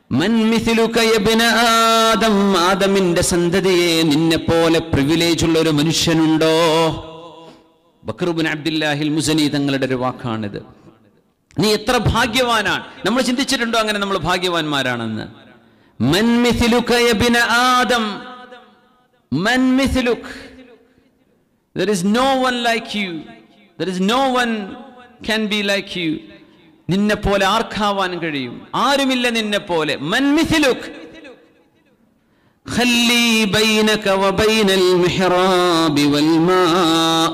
മൻ മിഥിലുക യബ്ന ആദം ആദമിന്റെ സന്തതിയെ നിന്നെ പോലെ പ്രിവിലേജ് ഉള്ള ഒരു മനുഷ്യനുണ്ടോ ബക്രുബിൻ അബ്ദുല്ലാഹിൽ മുസനി തങ്ങളുടെ ഒരു വാക്കാണിത് നീ എത്ര ഭാഗ്യവാനാണ് നമ്മൾ ചിന്തിച്ചിട്ടുണ്ടോ അങ്ങനെ നമ്മൾ ഭാഗ്യവാന്മാരാണെന്ന് മൻ മിഥിലുക യബ്ന ആദം മൻ മിഥിലുക് There is no one like you. There is no one can be like you. നിന്നെ പോലെ ആർക്കാവാൻ കഴിയും ആരുമില്ല നിന്നെ പോലെ മൻമിഥിലുക് خلي بينك وبين المحراب والماء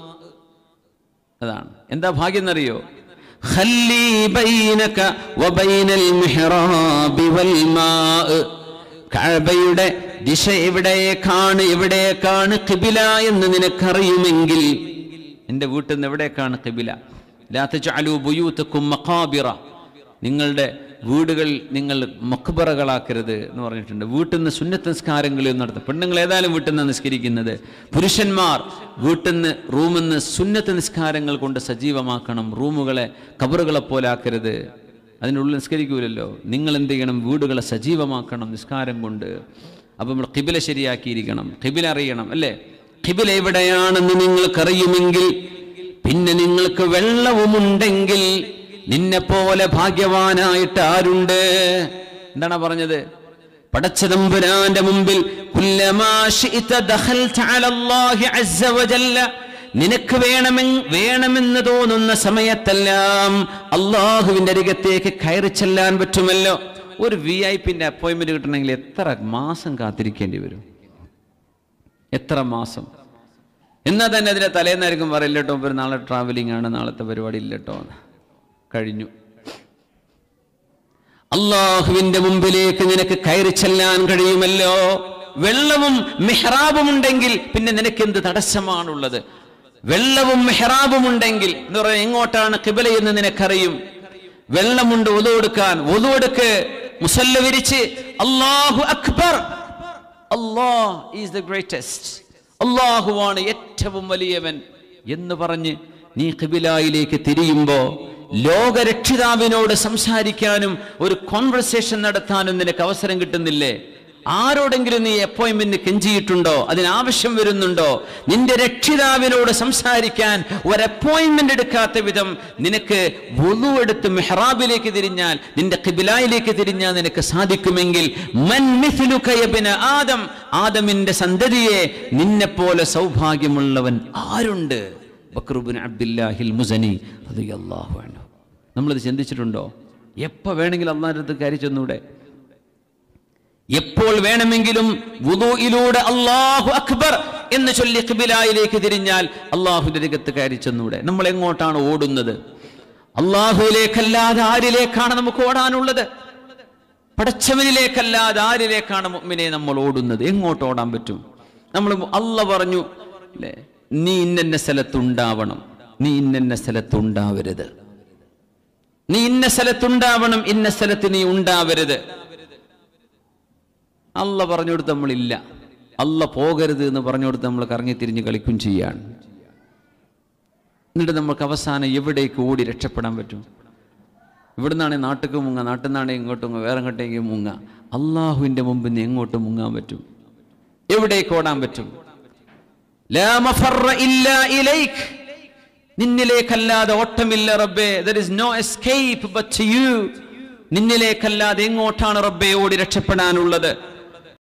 അതാണ് എന്താ ഭാഗ്യം എന്നറിയോ خلي بينك وبين المحراب والماء കഅബയുടെ ദിശ എവിടേക്കാണ് എവിടേക്കാണ് കിബില എന്ന് നിനക്കറിയുമെങ്കിൽ എൻ്റെ വീട്ടിൽ നിന്ന് എവിടേക്കാണ് കിബില ലാ തജഅലു ബുയൂത്തക്കും മഖാബിറ നിങ്ങളുടെ വീടുകൾ നിങ്ങൾ മക്ബറകളാക്കരുത് എന്ന് പറഞ്ഞിട്ടുണ്ട് വീട്ടിൽ നിന്ന് സുന്നത്ത് നിസ്കാരങ്ങളിൽ നടത്തും പെണ്ണുങ്ങൾ ഏതായാലും വീട്ടിൽ നിന്ന് നിസ്കരിക്കുന്നത് പുരുഷന്മാർ വീട്ടിൽ നിന്ന് റൂമിൽ നിന്ന് സുന്നത്ത് നിസ്കാരങ്ങൾ കൊണ്ട് സജീവമാക്കണം റൂമുകളെ കബറുകളെ പോലെ ആക്കരുത് അതിനുള്ളിൽ നിസ്കരിക്കൂലല്ലോ നിങ്ങൾ എന്ത് ചെയ്യണം വീടുകളെ സജീവമാക്കണം നിസ്കാരം കൊണ്ട് അപ്പം നമ്മൾ കിബില ശരിയാക്കിയിരിക്കണം കിബില അറിയണം അല്ലേ കിബില എവിടെയാണെന്ന് നിങ്ങൾക്കറിയുമെങ്കിൽ പിന്നെ നിങ്ങൾക്ക് വെള്ളവുമുണ്ടെങ്കിൽ നിന്നെ പോലെ ഭാഗ്യവാനായിട്ട് ആരുണ്ട് എന്താണ് പറഞ്ഞത് പടച്ചതമ്പുരാന്റെ മുമ്പിൽ കുല്ലമാ ശിഇത ദഖൽത അലല്ലാഹി അസ്സ വജല്ല നിനക്ക് വേണമെ വേണമെന്ന് തോന്നുന്ന സമയത്തെല്ലാം അള്ളാഹുവിന്റെ അരികത്തേക്ക് കയറി ചെല്ലാൻ പറ്റുമല്ലോ ഒരു വി ഐ പിന്റെ അപ്പോയിന്റ്മെന്റ് കിട്ടണമെങ്കിൽ എത്ര മാസം കാത്തിരിക്കേണ്ടി വരും എത്ര മാസം എന്നാൽ തന്നെ അതിന്റെ തലേന്നായിരിക്കും പറയില്ല കേട്ടോ ഒരു നാളെ ട്രാവലിംഗ് ആണ് നാളത്തെ പരിപാടി ഇല്ല കേട്ടോ എന്ന്. കഴിഞ്ഞു അള്ളാഹുവിന്റെ മുമ്പിലേക്ക് നിനക്ക് കയറി ചെല്ലാൻ കഴിയുമല്ലോ വെള്ളവും മെഹ്റാബും ഉണ്ടെങ്കിൽ പിന്നെ നിനക്ക് എന്ത് തടസ്സമാണുള്ളത് വെള്ളവും മെഹ്റാബും ഉണ്ടെങ്കിൽ എന്ന് പറയാൻ എങ്ങോട്ടാണ് കിബല എന്ന് നിനക്കറിയും വെള്ളമുണ്ട് ഒതു കൊടുക്കാൻ ഒതു കൊടുക്ക് മുസല്ല വിരിച്ച് അള്ളാഹു അക്ബർ അള്ളാഹ് ഈസ് ദ ഗ്രേറ്റസ്റ്റ് അള്ളാഹുവാണ് ഏറ്റവും വലിയവൻ എന്ന് പറഞ്ഞ് നീ കിബിലായിലേക്ക് തിരിയുമ്പോ ലോകരക്ഷിതാവിനോട് സംസാരിക്കാനും ഒരു കോൺവെർസേഷൻ നടത്താനും നിനക്ക് അവസരം കിട്ടുന്നില്ലേ ആരോടെങ്കിലും നീ അപ്പോയിന്റ്മെന്റ് കെഞ്ചിയിട്ടുണ്ടോ അതിനാവശ്യം വരുന്നുണ്ടോ നിന്റെ രക്ഷിതാവിനോട് സംസാരിക്കാൻ ഒരു അപ്പോയിന്റ്മെന്റ് എടുക്കാത്ത വിധം നിനക്ക് വുളു എടുത്ത് മെഹ്റാബിലേക്ക് തിരിഞ്ഞാൽ നിന്റെ കിബിലായിലേക്ക് തിരിഞ്ഞാൽ നിനക്ക് സാധിക്കുമെങ്കിൽ മൻ മിഥ്ലുക യബ്ന ആദം ആദമിന്റെ സന്തതിയെ നിന്നെ പോലെ സൗഭാഗ്യമുള്ളവൻ ആരുണ്ട് ബക്രുബിൻ അബ്ദുല്ലാഹിൽ മുസനി റളിയല്ലാഹു അൻഹു നമ്മളിത് ചിന്തിച്ചിട്ടുണ്ടോ എപ്പോൾ വേണമെങ്കിലും അള്ളാഹിൻ്റെ അടുത്ത് കയറി ചെന്നൂടെ എപ്പോൾ വേണമെങ്കിലും വുദൂയിലൂടെ അള്ളാഹു അക്ബർ എന്ന് ചൊല്ലി ഖിബിലായിലേക്ക് തിരിഞ്ഞാൽ അള്ളാഹുവിന്റെ രംഗത്ത് കയറി ചെന്നൂടെ നമ്മൾ എങ്ങോട്ടാണ് ഓടുന്നത് അള്ളാഹുവിലേക്കല്ലാതെ ആരിലേക്കാണ് നമുക്ക് ഓടാനുള്ളത് പടച്ചവനിലേക്കല്ലാതെ ആരിലേക്കാണ് മുഅ്മിനെ നമ്മൾ ഓടുന്നത് എങ്ങോട്ട് ഓടാൻ പറ്റും നമ്മൾ അല്ല പറഞ്ഞു അല്ലേ നീ ഇന്ന സ്ഥലത്തുണ്ടാവണം നീ ഇന്ന സ്ഥലത്തുണ്ടാവരുത് നീ ഇന്ന സ്ഥലത്തുണ്ടാവണം ഇന്ന സ്ഥലത്ത് നീ ഉണ്ടാവരുത് അല്ല പറഞ്ഞു കൊടുത്ത് നമ്മളില്ല അല്ല പോകരുത് എന്ന് പറഞ്ഞു കൊടുത്ത് നമ്മൾ കറങ്ങി തിരിഞ്ഞ് കളിക്കും ചെയ്യാണ് എന്നിട്ട് നമുക്ക് അവസാനം എവിടേക്ക് ഓടി രക്ഷപ്പെടാൻ പറ്റും ഇവിടുന്നാണെ നാട്ടിക്ക് മുങ്ങ നാട്ടിൽ നിന്നാണെ ഇങ്ങോട്ട് മുങ്ങ വേറെ എങ്ങോട്ടേക്ക് മുങ്ങ അള്ളാഹുവിൻ്റെ മുമ്പിൽ നിന്ന് എങ്ങോട്ട് മുങ്ങാൻ പറ്റും എവിടേക്ക് ഓടാൻ പറ്റും ലാ മഫറ ഇല്ലാ ഇലൈക് നിന്നിലേക്കല്ലാതെ ഓട്ടമില്ല റബ്ബേ there is no escape but you നിന്നിലേക്കല്ലാതെ എങ്ങോട്ടാണ് റബ്ബെ ഓടി രക്ഷപ്പെടാനുള്ളത്